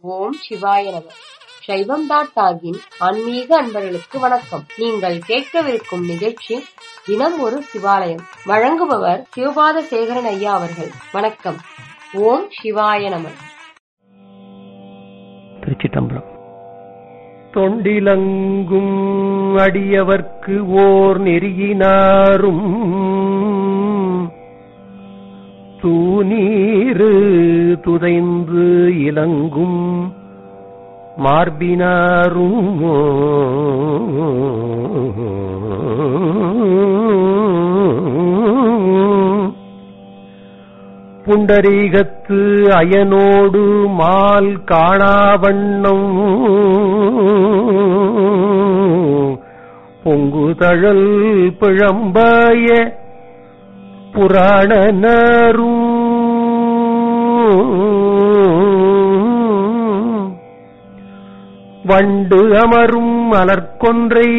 ஓம் சிவாய நம சைவம் டாட் டாகின் ஆன்மீக அன்பர்களுக்கு வணக்கம் நீங்கள் கேட்கவிருக்கும் நிகழ்ச்சி தினம் ஒரு சிவாலயம் வழங்குபவர் சிவபாத சேகரன் ஐயா அவர்கள் வணக்கம் ஓம் சிவாய நம திருச்சிட்டம்பலம் தொண்டிலங்கும் அடியவர்க்கு ஓர் நெறியினாரும் தூநீரு துதைந்து இலங்கும் மார்பினாரும் புண்டரீகத்து அயனோடு மால் காணாவண்ணம் பொங்குதழல் பிழம்பாய புராணனரும் வண்டு அமரும் மலர்கொன்றை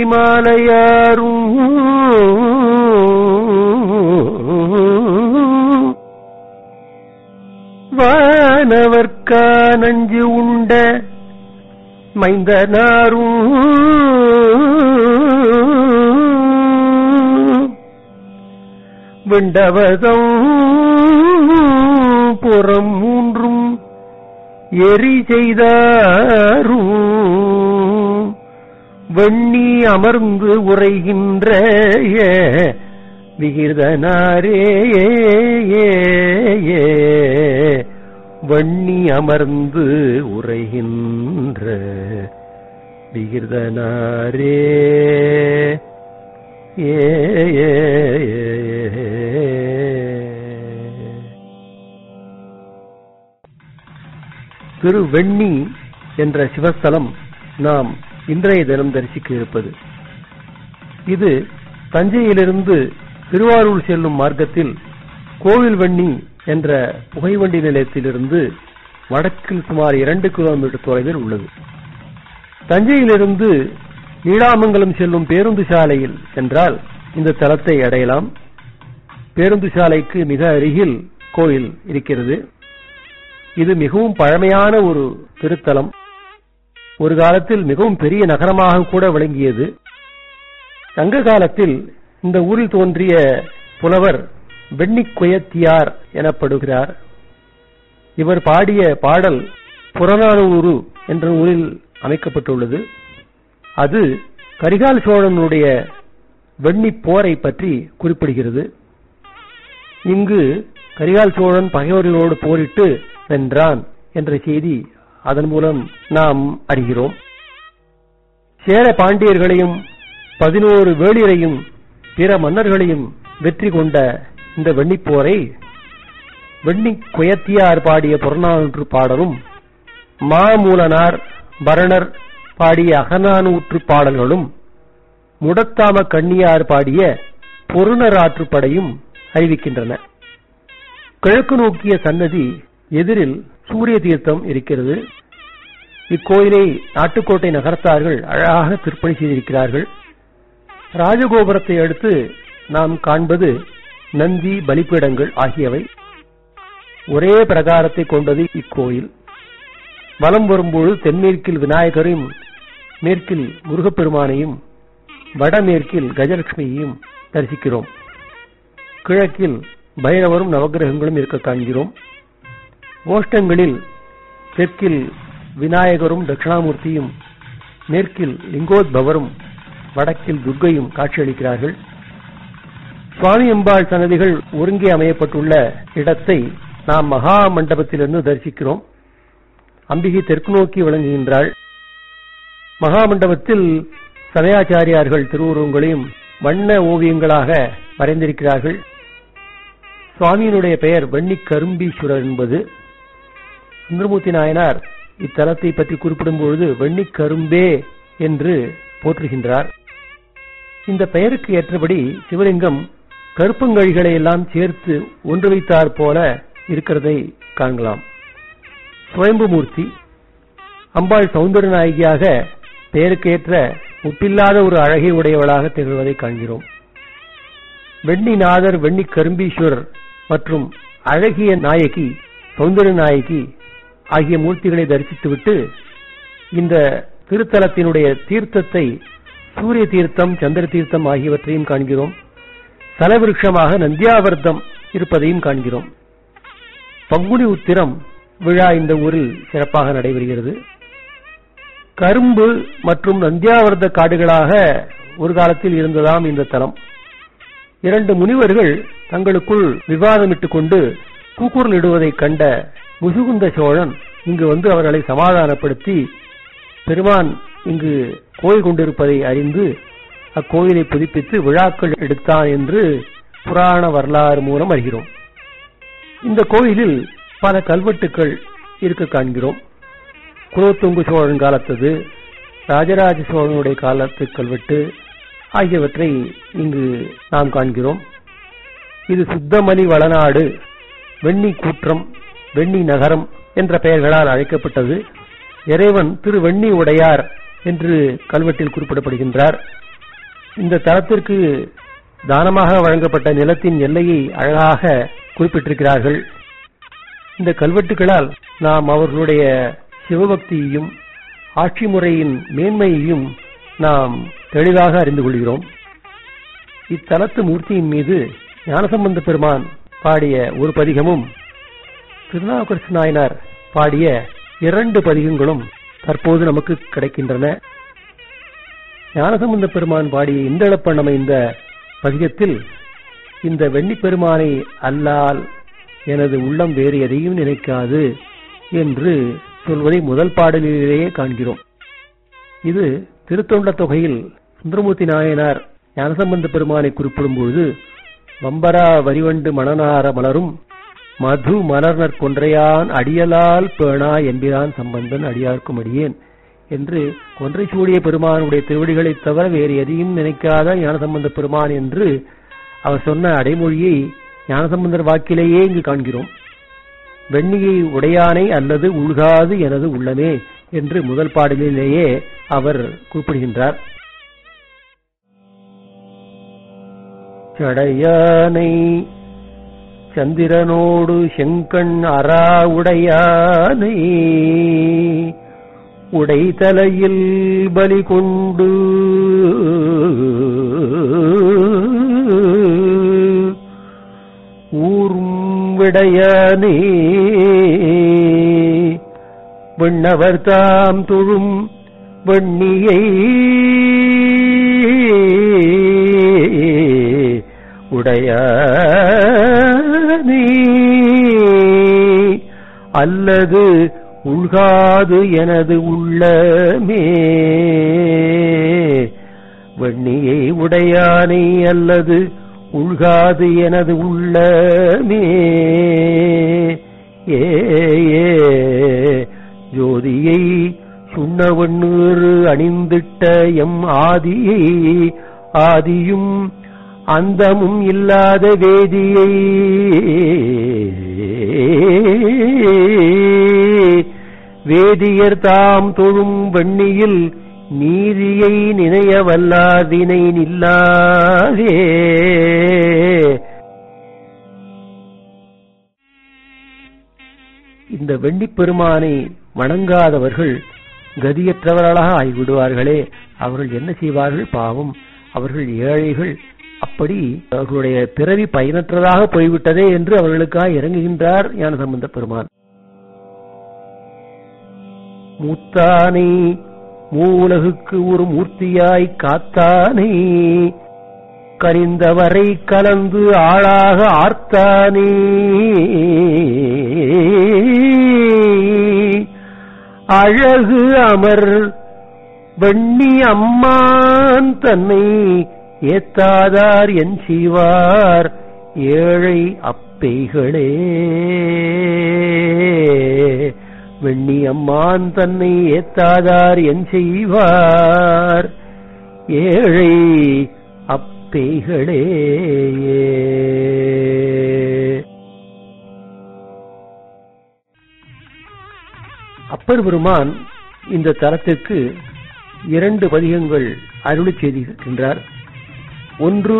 மாலையாரும் வானவர்க்கா நஞ்சு உண்ட மைந்தனாரும் விண்டவதம் புறம் மூன்றும் எரி செய்தாரும் வெண்ணி அமர்ந்து உரைகின்ற விகிர்தனாரே வண்ணி அமர்ந்து உரைகின்ற விகிர்தனாரே ஏ ஏ, ஏ, ஏ. திருவெண்ணி என்ற சிவஸ்தலம் நாம் இன்றைய தினம் தரிசிக்க இருப்பது இது தஞ்சையிலிருந்து திருவாரூர் செல்லும் மார்க்கத்தில் கோவில் வெண்ணி என்ற புகைவண்டி நிலையத்திலிருந்து வடக்கில் சுமார் இரண்டு கிலோமீட்டர் தொலைவில் உள்ளது தஞ்சையிலிருந்து நீடாமங்கலம் செல்லும் பேருந்து சாலையில் சென்றால் இந்த தலத்தை அடையலாம் பேருந்து சாலைக்கு மிக அருகில் கோயில் இருக்கிறது இது மிகவும் பழமையான ஒரு திருத்தலம் ஒரு காலத்தில் மிகவும் பெரிய நகரமாக கூட விளங்கியது சங்க காலத்தில் இந்த ஊரில் தோன்றிய புலவர் வெண்ணிக்குயத்தியார் எனப்படுகிறார் இவர் பாடிய பாடல் புறநானூறு என்ற ஊரில் அமைக்கப்பட்டுள்ளது அது கரிகால் சோழனுடைய வெண்ணிப் போரை பற்றி குறிப்பிடுகிறது இங்கு கரிகால் சோழன் பகைவர்களோடு போரிட்டு வென்றான் என்ற செய்தி அதன் மூலம் நாம் அறிகிறோம் சேர பாண்டியர்களையும் பதினோரு வேளிரையும் பிற மன்னர்களையும் வெற்றி கொண்ட இந்த வெண்ணிப்போரை வெண்ணி குயத்தியார் பாடிய புறநானூற்று பாடலும் மாமூலனார் பரணர் பாடிய அகநானூற்று பாடல்களும் முடத்தாம கண்ணியார் பாடிய பொருணராற்றுப்படையும் அறிவிக்கின்றன கிழக்கு நோக்கிய சன்னதி எதிரில் சூரிய தீர்த்தம் இருக்கிறது இக்கோயிலை நாட்டுக்கோட்டை நகரத்தார்கள் அழகாக திருப்பணி செய்திருக்கிறார்கள் ராஜகோபுரத்தை அடுத்து நாம் காண்பது நந்தி பலிப்பீடங்கள் ஆகியவை ஒரே பிரகாரத்தை கொண்டது இக்கோயில் வலம் வரும்போது தென்மேற்கில் விநாயகரையும் மேற்கில் முருகப்பெருமானையும் வடமேற்கில் கஜலட்சுமியையும் தரிசிக்கிறோம் கிழக்கில் பைரவரும் நவகிரகங்களும் இருக்க காண்கிறோம் கோஷ்டங்களில் தெற்கில் விநாயகரும் தட்சிணாமூர்த்தியும் மேற்கில் லிங்கோத்பவரும் வடக்கில் துர்க்கையும் காட்சியளிக்கிறார்கள் சுவாமி அம்பாள் சன்னதிகள் ஒருங்கே அமையப்பட்டுள்ள இடத்தை நாம் மகா மண்டபத்திலிருந்து தரிசிக்கிறோம் அம்பிகை தெற்கு நோக்கி விளங்குகின்றாள் மகா மண்டபத்தில் சமயாச்சாரியார்கள் திருவுருவங்களையும் வண்ண ஓவியங்களாக வரைந்திருக்கிறார்கள் சுவாமியினுடைய பெயர் வெண்ணிக் கரும்பீஸ்வரர் என்பது சுந்தரமூர்த்தி நாயனார் இத்தலத்தை பற்றி குறிப்பிடும் பொழுது வெண்ணிக் கரும்பே என்று போற்றுகின்றார் இந்த பெயருக்கு ஏற்றபடி சிவலிங்கம் கருப்பங்கழிகளை எல்லாம் சேர்த்து ஒன்று வைத்தாற் போல இருக்கிறதை காணலாம் சுயம்புமூர்த்தி அம்பாள் சௌந்தர நாயகியாக பெயருக்கேற்ற ஒப்பில்லாத ஒரு அழகை உடையவளாக திகழ்வதை காண்கிறோம் வெண்ணிநாதர் வெண்ணி கரும்பீஸ்வரர் மற்றும் அழகிய நாயகி சௌந்தர நாயகி ஆகிய மூர்த்திகளை தரிசித்துவிட்டு இந்த திருத்தலத்தினுடைய தீர்த்தத்தை சூரிய தீர்த்தம் சந்திர தீர்த்தம் ஆகியவற்றையும் காண்கிறோம் சலவிருஷமாக நந்தியாவர்த்தம் இருப்பதையும் காண்கிறோம் பங்குனி உத்திரம் விழா இந்த ஊரில் சிறப்பாக நடைபெறுகிறது கரும்பு மற்றும் நந்தியாவர்த்த காடுகளாக ஒரு காலத்தில் இருந்ததாம் இந்த தலம் இரண்டு முனிவர்கள் தங்களுக்குள் விவாதமிட்டுக் கொண்டு கூக்குரலிடுவதைக் கண்ட முசுகுந்த சோழன் இங்கு வந்து அவர்களை சமாதானப்படுத்தி பெருமான் இங்கு கோயில் கொண்டிருப்பதை அறிந்து அக்கோயிலை புதுப்பித்து விழாக்கள் எடுத்தான் என்று புராண வரலாறு மூலம் அறிகிறோம் இந்த கோயிலில் பல கல்வெட்டுக்கள் இருக்க காண்கிறோம் குலோத்துங்கு சோழன் காலத்தது ராஜராஜ சோழனுடைய காலத்து கல்வெட்டு ஆகியவற்றை இங்கு நாம் காண்கிறோம் இது சுத்தமணி வளநாடு வெண்ணி கூற்றம் வெண்ணி நகரம் என்ற பெயர்களால் அழைக்கப்பட்டது இறைவன் திரு வெண்ணி உடையார் என்று கல்வெட்டில் குறிப்பிடப்படுகின்றார் இந்த தலத்திற்கு தானமாக வழங்கப்பட்ட நிலத்தின் எல்லையை அழகாக குறிப்பிட்டிருக்கிறார்கள் இந்த கல்வெட்டுகளால் நாம் அவர்களுடைய சிவபக்தியையும் ஆட்சி முறையின் மேன்மையையும் நாம் தெளிவாக அறிந்து கொள்கிறோம் இத்தலத்து மூர்த்தியின் மீது ஞானசம்பந்த பெருமான் பாடிய ஒரு பதிகமும் திருநாவுக்கரசு நாயனார் பாடிய இரண்டு பதிகங்களும் தற்போது நமக்கு கிடைக்கின்றன ஞானசம்பந்த பெருமான் பாடிய இந்தளப்பன் அமைந்த பதிகத்தில் இந்த வெண்ணிப் பெருமானை அல்லால் எனது உள்ளம் வேறு எதையும் நினைக்காது என்று சொல்வதை முதல் பாடலிலேயே காண்கிறோம் இது திருத்தொண்ட தொகையில் சுந்தரமூர்த்தி நாயனார் ஞானசம்பந்த பெருமானை குறிப்பிடும்போது வம்பரா வரிவண்டு மணனார மலரும் மது மலர்னர் கொன்றையான் அடியலால் பேணா என்பிரான் சம்பந்தன் அடியார்க்கும் அடியேன் என்று கொன்றை சூடிய பெருமானுடைய திருவடிகளைத் தவிர வேறு எதையும் நினைக்காத ஞானசம்பந்த பெருமான் என்று அவர் சொன்ன அடைமொழியை ஞானசம்பந்தர் வாக்கிலேயே இங்கு காண்கிறோம் வெண்ணியை உடையானை அல்லது உள்காது எனது உள்ளமே என்று முதல் பாடலிலேயே அவர் குறிப்பிடுகின்றார் சடையானை சந்திரனோடு செங்கண் அரா உடையானை உடைதலையில் பலி கொண்டு ஊரும் விடையானே விண்ணவர் தாம் தொழும் வெண்ணியை உடையானே அல்லது உள்காது எனது உள்ளமே வெண்ணியை உடையானை அல்லது உள்காது எனது உள்ளமே ஏ ஏ ஜோதியை சுண்ணவண்ணூறு அணிந்திட்ட எம் ஆதியை ஆதியும் அந்தமும் இல்லாத வேதியை வேதியர் தாம் தொழும் வெண்ணியில் நீதியை நினைய வல்லாதினை நில்லாதே இந்த வெண்ணிப் பெருமானை வணங்காதவர்கள் கதியற்றவர்களாக ஆகிவிடுவார்களே அவர்கள் என்ன செய்வார்கள் பாவம் அவர்கள் ஏழைகள் அப்படி அவர்களுடைய பிறவி பயனற்றதாக போய்விட்டதே என்று அவர்களுக்காக இறங்குகின்றார் ஞானசம்பந்த பெருமான் மூத்தானை மூலகுக்கு ஒரு மூர்த்தியாய் காத்தானை கனிந்தவரை கலந்து ஆளாக ஆர்த்தானே அழகு அமர் வெண்ணி அம்மான் தன்னை ஏத்தாதார் என் செய்வார் ஏழை அப்பைகளே வெண்ணி அம்மான் தன்னை ஏத்தாதார் என் செய்வார் ஏழை அப்பைகளே அப்பர் பெருமான் இந்த தலத்திற்கு இரண்டு பதிகங்கள் அருளி செய்திருக்கின்றார் ஒன்று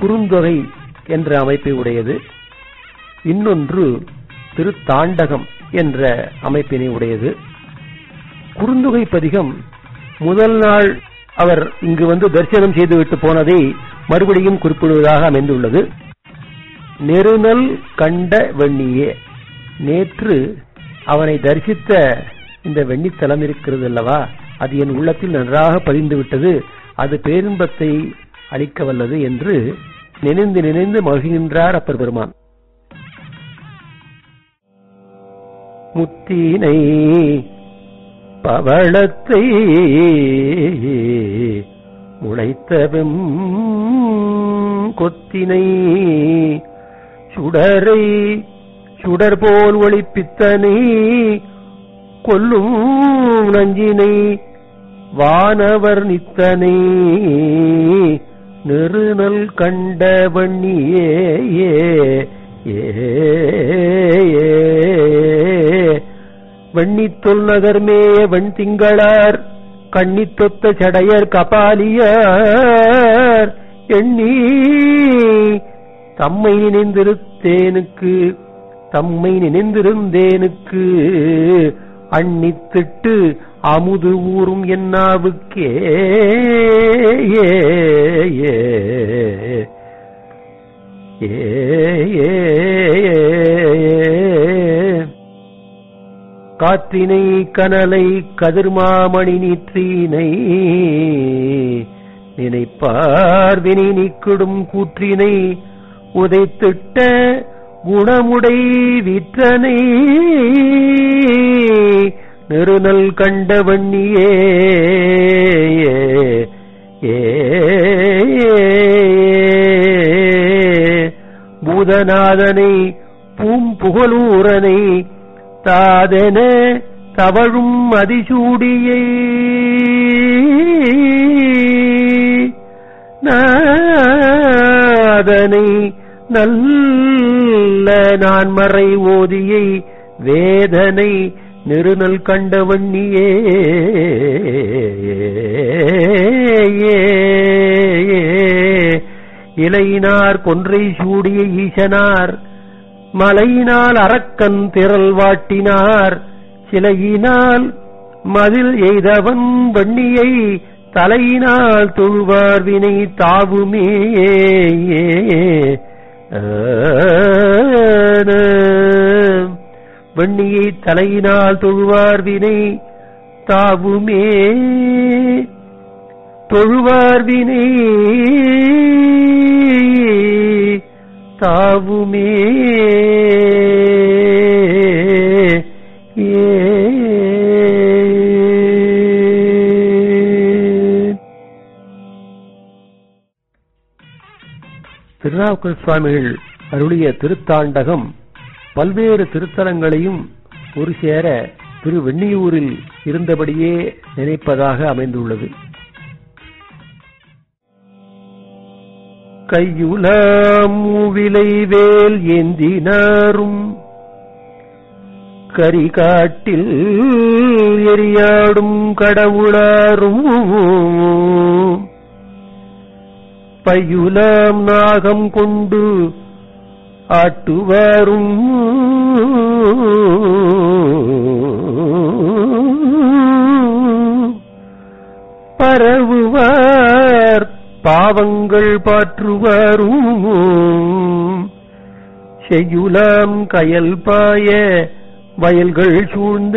திருக்குறுந்தொகை என்ற அமைப்பை உடையது இன்னொன்று திருத்தாண்டகம் என்ற அமைப்பினை உடையது குறுந்தொகை பதிகம் முதல் நாள் அவர் இங்கு வந்து தரிசனம் செய்துவிட்டு போனதை மறுபடியும் குறிப்பிடுவதாக அமைந்துள்ளது நெருநல் கண்ட வெண்ணியே நேற்று அவனை தரிசித்த இந்த வெண்ணித்தலம் இருக்கிறது அல்லவா அது என் உள்ளத்தில் நன்றாக பதிந்து விட்டது அது பேரின்பத்தை அளிக்க வல்லது என்று நினைந்து நினைந்து மகிழ்கின்றார் அப்பர் பெருமான் முத்தினை பவளத்தை முளைத்தவெம் கொத்தினை சுடரை சுடர் போல் ஒளிப்பித்தனை கொல்லும் நஞ்சினை வானவர் நித்தனை நெருநல் கண்ட வண்ணியே ஏ ஏ வெண்ணித்தொல் நகர்மேய வெண் திங்களார் கண்ணித்தொத்த சடையர் கபாலியார் எண்ணி தம்மை நினைந்திருத்தேனுக்கு தம்மை நினைந்திருந்தேனுக்கு அன்னித்திட்டு அமுது ஊறும் என்னாவுக்கே ஏ ஏ ஏ காற்றினை கனலை கதிர்மாமணி நீற்றினை நினைப்பார் வினை நீக்கிடும் கூற்றினை உதைத்திட்ட குணமுடை வீற்றனை நெருநல் கண்ட வண்ணியே ஏ பூதநாதனை பூம்புகலூரனை தாதென தவழும் அதிசூடியை நாதனை நல்ல நான்மறை ஓதியை வேதனை நெருநல் கண்ட வண்ணியே இலையினார் கொன்றை சூடிய ஈசனார் மலையினால் அரக்கன் திரள் வாட்டினார் சிலையினால் மதில் எய்தவன் வண்ணியை தலையினால் தொழுவார் வினை தாவுமே வெண்ணியை தலையினால் தொழுவார் வினை தாவுமே தொழுவார் வினை தாவுமே திருநாவுக்கல் சுவாமிகள் அருளிய திருத்தாண்டகம் பல்வேறு திருத்தலங்களையும் ஒரு சேர திரு வெண்ணியூரில் இருந்தபடியே நினைப்பதாக அமைந்துள்ளது கையுலாமூவிலை வேல் ஏந்தினாரும் கரிகாட்டில் எரியாடும் கடவுளாரும் பையுலாம் நாகம் கொண்டு ஆட்டுவாரும் பரவுவார் பாவங்கள் பாற்றுவாரும் செய்யுலாம் கயல் பாய வயல்கள் சூழ்ந்த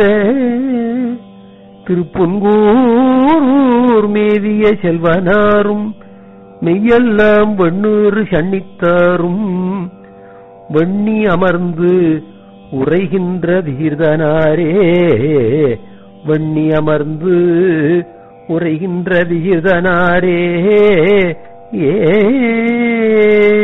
திருப்புன்கூர் மேவிய செல்வனாரும் மெய்யெல்லாம் வெண்ணூறு சண்ணித்தாரும் வெண்ணி அமர்ந்து உரைகின்ற தீர்தனாரே வெண்ணி அமர்ந்து உரைகின்ற விகிதனாரே ஏ